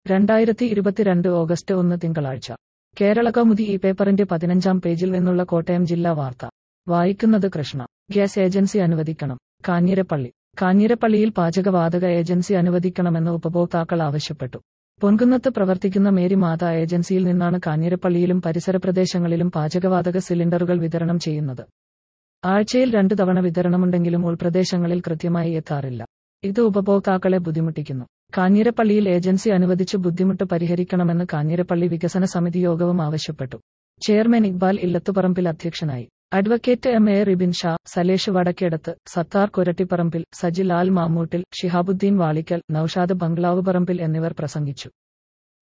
രണ്ടായിരത്തി ഇരുപത്തിരണ്ട് ഓഗസ്റ്റ് ഒന്ന് തിങ്കളാഴ്ച കേരള കൗമുദി ഈ പേപ്പറിന്റെ പതിനഞ്ചാം പേജിൽ നിന്നുള്ള കോട്ടയം ജില്ലാ വാർത്ത വായിക്കുന്നത് കൃഷ്ണ ഗ്യാസ് ഏജൻസി അനുവദിക്കണം കാഞ്ഞിരപ്പള്ളി കാഞ്ഞിരപ്പള്ളിയിൽ പാചകവാതക ഏജൻസി അനുവദിക്കണമെന്ന് ഉപഭോക്താക്കൾ ആവശ്യപ്പെട്ടു പൊൻകുന്നത്ത് പ്രവർത്തിക്കുന്ന മേരി മാതാ ഏജൻസിയിൽ നിന്നാണ് കാഞ്ഞിരപ്പള്ളിയിലും പരിസര പ്രദേശങ്ങളിലും പാചകവാതക സിലിണ്ടറുകൾ വിതരണം ചെയ്യുന്നത് ആഴ്ചയിൽ രണ്ടു തവണ വിതരണമുണ്ടെങ്കിലും ഉൾപ്രദേശങ്ങളിൽ കൃത്യമായി എത്താറില്ല ഇത് ഉപഭോക്താക്കളെ ബുദ്ധിമുട്ടിക്കുന്നു കാഞ്ഞിരപ്പള്ളിയിൽ ഏജൻസി അനുവദിച്ച് ബുദ്ധിമുട്ട് പരിഹരിക്കണമെന്ന് കാഞ്ഞിരപ്പള്ളി വികസന സമിതി യോഗവും ആവശ്യപ്പെട്ടു ചെയർമാൻ ഇക്ബാൽ ഇല്ലത്തുപറമ്പിൽ അധ്യക്ഷനായി advocate M A Ribin Shah Salesh Vadakkedath Sathar Korattiparambil Sajil Al Mammoottil Shihabuddin Valikkal Naushad Bungalow Parambil എന്നിവർ പ്രസംഗിച്ചു